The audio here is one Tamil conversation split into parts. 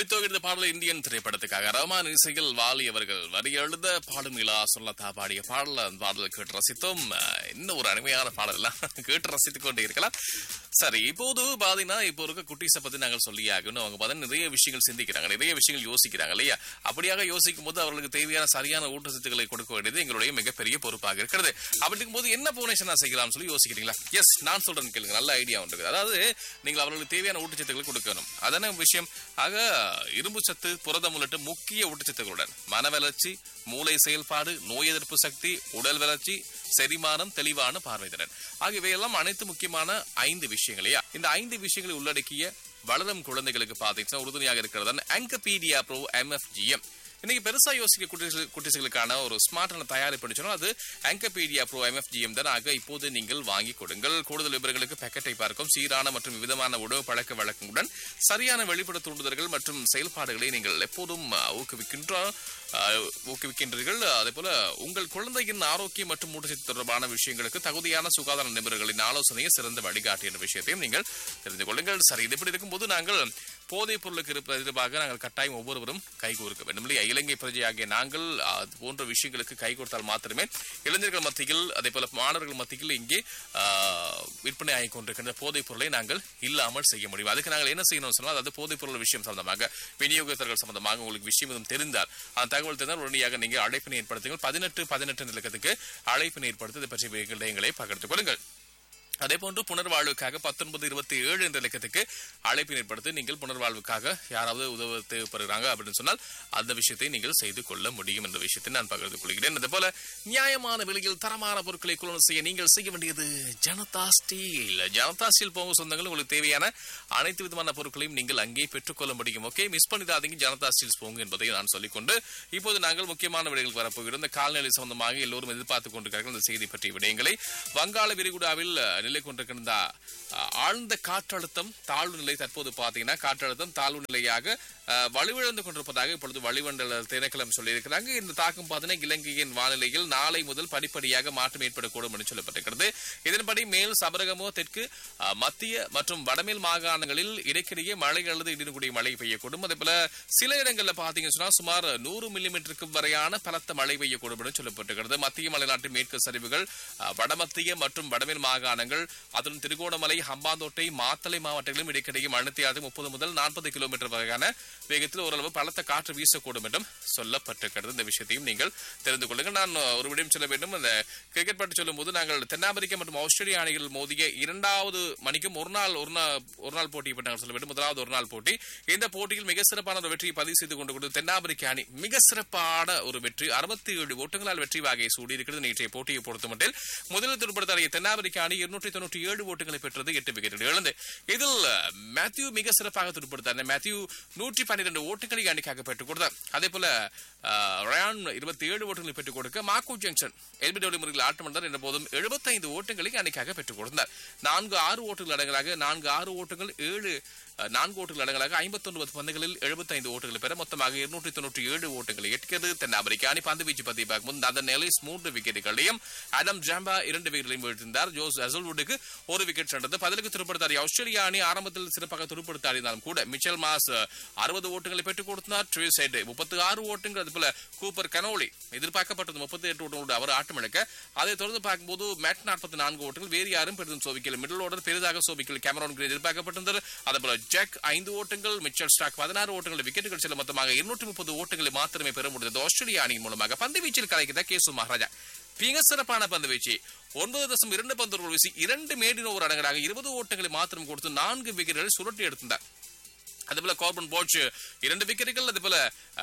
ஒளித்தோகிருந்த பாடல் இந்தியன் திரைப்படத்துக்காக ரஹ்மான் இசையில் வாலி அவர்கள் வரி எழுத பாடும் இலா சொல்லத்தா பாடிய பாடல் அந்த பாடல் கேட்டு ரசித்தோம் அஹ், இன்னும் ஒரு அருமையான பாடல் எல்லாம் கேட்டு ரசித்துக் கொண்டே இருக்கலாம் சரி இப்போது பாத்தீங்கன்னா இப்போ இருக்க குட்டீஸை பத்தி நாங்கள் சொல்லியாகணும் அவங்க பார்த்தா நிறைய விஷயங்கள் சிந்திக்கிறாங்க நிறைய விஷயங்கள் யோசிக்கிறாங்க இல்லையா அப்படியாக யோசிக்கும் போது அவர்களுக்கு தேவையான சரியான ஊட்டச்சத்துக்களை கொடுக்க வேண்டியது எங்களுடைய மிகப்பெரிய பொறுப்பாக இருக்கிறது அப்படி இருக்கும்போது என்ன போனேஷனா செய்யலாம்னு சொல்லி யோசிக்கிறீங்களா எஸ் நான் சொல்றேன் கேளுங்க நல்ல ஐடியா ஒன்று இருக்குது அதாவது நீங்கள் அவர்களுக்கு தேவையான ஊட்டச்சத்துக்களை கொடுக்கணும் அதான விஷயம் ஆக இரும்பு சத்து புரதம் உள்ளிட்ட முக்கிய ஊட்டச்சத்துக்களுடன் மன வளர்ச்சி மூளை செயல்பாடு நோய் எதிர்ப்பு சக்தி உடல் வளர்ச்சி செரிமானம் தெளிவான பார்வைத்திறன் ஆகியவையெல்லாம் அனைத்து முக்கியமான ஐந்து விஷயங்களையா இந்த ஐந்து விஷயங்களை உள்ளடக்கிய வளரும் குழந்தைகளுக்கு பார்த்தீங்கன்னா உறுதுணையாக இருக்கிறது ஆங்கபீடியா ப்ரோ எம்எஃப்ஜிஎம் இன்னைக்கு பெருசா யோசிக்க குட்டிகள் குட்டிகளுக்கான ஒரு ஸ்மார்ட்டான தயாரிப்பு சொன்னால் அது ஆங்கபீடியா ப்ரோ எம்எஃப்ஜிஎம் தான் ஆக இப்போது நீங்கள் வாங்கி கொடுங்கள் கூடுதல் விவரங்களுக்கு பேக்கெட்டை பார்க்கும் சீரான மற்றும் விதமான உணவு பழக்க வழக்கங்களுடன் சரியான வெளிப்பட தூண்டுதல்கள் மற்றும் செயல்பாடுகளை நீங்கள் எப்போதும் அஹ், ஊக்குவிக்கின்றோம் அஹ், ஊக்குவிக்கின்றீர்கள் அதே போல உங்கள் குழந்தையின் ஆரோக்கியம் மற்றும் ஊட்டச்சத்து தொடர்பான விஷயங்களுக்கு தகுதியான சுகாதார நிபுணர்களின் ஆலோசனையை சிறந்த வழிகாட்டி என்ற விஷயத்தையும் நீங்கள் தெரிந்து கொள்ளுங்கள் சரி இது இப்படி இருக்கும்போது நாங்கள் போதைப் பொருளுக்கு இருப்ப எதிர்ப்பாக நாங்கள் கட்டாயம் ஒவ்வொருவரும் கைகோர்க்க வேண்டும் இல்லையா இலங்கை பிரஜையாகிய நாங்கள் அது போன்ற விஷயங்களுக்கு கை கொடுத்தால் மாத்திரமே இளைஞர்கள் மத்தியில் அதே போல மாணவர்கள் மத்தியில் இங்கே ஆஹ், விற்பனை ஆகிக் கொண்டிருக்கின்ற போதைப் பொருளை நாங்கள் இல்லாமல் செய்ய முடியும் அதுக்கு நாங்கள் என்ன செய்யணும் சொன்னால் அதாவது போதைப் பொருள் விஷயம் சம்பந்தமாக விநியோகத்தர்கள் சம்பந்தமாக உங்களுக்கு விஷயம் எதுவும் தெரிந்தால் அந்த தகவல் தெரிந்தால் உடனடியாக நீங்கள் அழைப்பினை ஏற்படுத்துங்கள் பதினெட்டு பதினெட்டு நிலக்கத்துக்கு அழைப்பினை ஏற்படுத்தி இதை பற்றி விடயங்களை பகிர்ந்து கொள்ளுங்கள் அதே போன்று புனர்வாழ்வுக்காக பத்தொன்பது இருபத்தி ஏழு என்ற இலக்கத்துக்கு அழைப்பு ஏற்படுத்தி நீங்கள் புனர்வாழ்வுக்காக யாராவது உதவ தேவைப்படுகிறாங்க அப்படின்னு சொன்னால் அந்த விஷயத்தை நீங்கள் செய்து கொள்ள முடியும் என்ற விஷயத்தை நான் பகிர்ந்து கொள்கிறேன் அதே போல நியாயமான விலையில் தரமான பொருட்களை கொள்வன செய்ய நீங்கள் செய்ய வேண்டியது ஜனதா ஸ்டீல் ஜனதா ஸ்டீல் போகும் சொந்தங்கள் உங்களுக்கு தேவையான அனைத்து விதமான பொருட்களையும் நீங்கள் அங்கே பெற்றுக்கொள்ள முடியும் ஓகே மிஸ் பண்ணிடாதீங்க ஜனதா ஸ்டீல்ஸ் போங்க என்பதை நான் சொல்லிக்கொண்டு இப்போது நாங்கள் முக்கியமான விடயங்களுக்கு வரப்போகிறோம் இந்த கால்நிலை சம்பந்தமாக எல்லோரும் எதிர்பார்த்துக் கொண்டிருக்கிறார்கள் இந்த செய்தி பற்றிய விடயங்களை வங்காள விரிகுடாவில் அஹ், நிலை கொண்டிருக்கின்ற அஹ், ஆழ்ந்த காற்றழுத்தம் தாழ்வு நிலை தற்போது பார்த்தீங்கன்னா காற்றழுத்தம் தாழ்வு நிலையாக அஹ், வலுவிழந்து கொண்டிருப்பதாக இப்பொழுது வளிமண்டல திணைக்களம் சொல்லியிருக்கிறாங்க இந்த தாக்கம் பார்த்தீங்கன்னா இலங்கையின் வானிலையில் நாளை முதல் படிப்படியாக மாற்றம் ஏற்படக்கூடும் என்று சொல்லப்பட்டிருக்கிறது இதன்படி மேல் சபரகமோ தெற்கு அஹ், மத்திய மற்றும் வடமேல் மாகாணங்களில் இடைக்கிடையே மழை அல்லது இடினுக்கூடிய மழை பெய்யக்கூடும் அதே போல சில இடங்கள்ல பாத்தீங்கன்னு சொன்னா சுமார் நூறு மில்லிமீட்டருக்கு வரையான பலத்த மழை பெய்யக்கூடும் என்று சொல்லப்பட்டிருக்கிறது மத்திய மலைநாட்டு மேற்கு சரிவுகள் அஹ், வடமத்திய மற்றும் வடமேல் மாகாணங்கள் அதுடன் திருகோணமலை ஹம்பாந்தோட்டை மாத்தளை மாவட்டங்களிலும் இடைக்கிடையே மணித்தியாவது முப்பது முதல் நாற்பது கிலோமீட்டர் வரையான வேகத்தில் ஓரளவு பலத்த காற்று வீசக்கூடும் என்றும் சொல்லப்பட்டிருக்கிறது இந்த விஷயத்தையும் நீங்கள் தெரிந்து கொள்ளுங்கள் நான் ஒரு விடயம் சொல்ல வேண்டும் இந்த கிரிக்கெட் பற்றி சொல்லும் போது நாங்கள் தென்னாப்பிரிக்கா மற்றும் ஆஸ்திரேலிய அணிகள் மோதிய இரண்டாவது மணிக்கும் ஒரு நாள் ஒரு நாள் ஒரு நாள் போட்டி பற்றி நாங்கள் சொல்ல வேண்டும் முதலாவது ஒரு நாள் போட்டி இந்த போட்டியில் மிக சிறப்பான ஒரு வெற்றியை பதிவு செய்து கொண்டு கொண்டு தென்னாப்பிரிக்க அணி மிக சிறப்பான ஒரு வெற்றி அறுபத்தி ஏழு ஓட்டங்களால் வெற்றி வாகையை சூடி இருக்கிறது நேற்றைய போட்டியை பொறுத்தமட்டில் முதலில் துடுப்படுத்தாடிய தென்னாப்பிரிக்க அணி இருநூற்றி தொண்ணூற்றி ஏழு ஓட்டங்களை பெற்றது எட்டு விக்கெட்டுகள் இழந்து இதில் மேத்யூ மிக சிறப்பாக துடுப்படுத்தார் மேத்யூ நூற்றி பன்னிரண்டு ஓட்டங்களை அணிக்காக பெற்றுக் கொடுத்தார் அதே போல அஹ், ரயான் இருபத்தி ஏழு ஓட்டங்களை பெற்றுக் கொடுக்க மாக்கோ ஜங்ஷன் எல்பிடபிள்யூ முறையில் ஆட்டம் வந்தார் என்ற போதும் எழுபத்தைந்து ஓட்டங்களை அணிக்காக பெற்றுக் கொடுத்தார் நான்கு ஆறு ஓட்டங்கள் அடங்கலாக நான்கு ஆறு ஓட்டங்கள் ஏழு அஹ், நான்கு ஓட்டங்கள் அடங்கலாக ஐம்பத்தொன்பது பந்துகளில் எழுபத்தைந்து ஓட்டங்களை பெற மொத்தமாக இருநூற்றி தொண்ணூற்றி ஏழு ஓட்டங்களை எட்டியது தென்னாப்பிரிக்க அணி பந்து வீச்சு பத்தி பார்க்கும்போது நதன் நெலிஸ் மூன்று விக்கெட்டுகளையும் அடம் ஜாம்பா இரண்டு விக்கெட்களையும் வீழ்த்திருந்தார் ஜோஸ் அசல்வுட்டுக்கு ஒரு விக்கெட் சென்றது பதிலுக்கு திருப்படுத்தார் ஆஸ்திரேலிய அணி ஆரம்பத்தில் சிறப்பாக துடுப்படுத்தாடினாலும் கூட மிச்சல் மாஸ் அறுபது ஓட்டங்களை பெற்றுக் கொடுத்தார் ட்ரேஸ் ஹெட் முப்பத்தி ஆறு ஓட்டங்கள் அது போல கூப்பர் கனோலி எதிர்பார்க்கப்பட்டது முப்பத்தி எட்டு ஓட்டங்களோடு அவர் ஆட்டம் இழக்க அதை தொடர்ந்து பார்க்கும்போது மேட் நாற்பத்தி நான்கு ஓட்டங்கள் வேறு யாரும் பெரிதும் சோபிக்கல மிடில் ஓர்டர் பெரிதாக சோபிக்கல கேமரான் கிரீன் எதிர்பார்க்கப்பட்டிருந்தது அதே போல ஜாக் ஐந்து ஓட்டங்கள் மிச்சல் ஸ்டாக் பதினாறு ஓட்டங்கள் விக்கெட்டுகள் செல்ல மொத்தமாக இருநூற்றி முப்பது ஓட்டங்களை மாத்திரமே பெற முடிந்தது ஆஸ்திரேலிய அணியின் மூலமாக பந்து வீச்சில் கலைக்கிற கேசு மகாராஜா மிக சிறப்பான பந்து வீச்சு ஒன்பது தசம் இரண்டு பந்து வீசி இரண்டு மேடின் ஓவர் அடங்கலாக இருபது ஓட்டங்களை மாத்திரம் கொடுத்து நான்கு விக்கெட்டுகளை சுருட்டி எடுத்தார் அதுபோல கார்பன் போட்ச் இரண்டு விக்கெட்டுகள் அதுபோல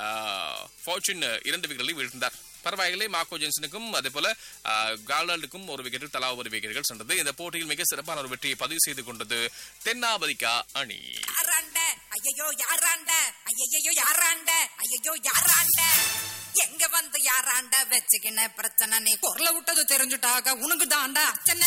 ஃபார்ச்சூன் இரண்டு விக்கெட்டுகளை வீழ்ந்தார் பரவாயில்லை மாக்கோ ஜென்சனுக்கும் அதே போல கால்டால்டுக்கும் ஒரு விக்கெட்டில் தலா ஒரு விக்கெட்டுகள் சென்றது இந்த போட்டியில் மிக சிறப்பான ஒரு வெற்றியை பதிவு செய்து கொண்டது தென்னாப்பிரிக்கா அணி யாராண்ட ஐயோ யாராண்ட ஐயோ யாராண்ட ஐயோ யாராண்ட எங்க வந்து யாராண்ட வச்சுக்கின பிரச்சனை நீ குரல விட்டது தெரிஞ்சுட்டாக உனக்கு தாண்டா அர்ச்சனை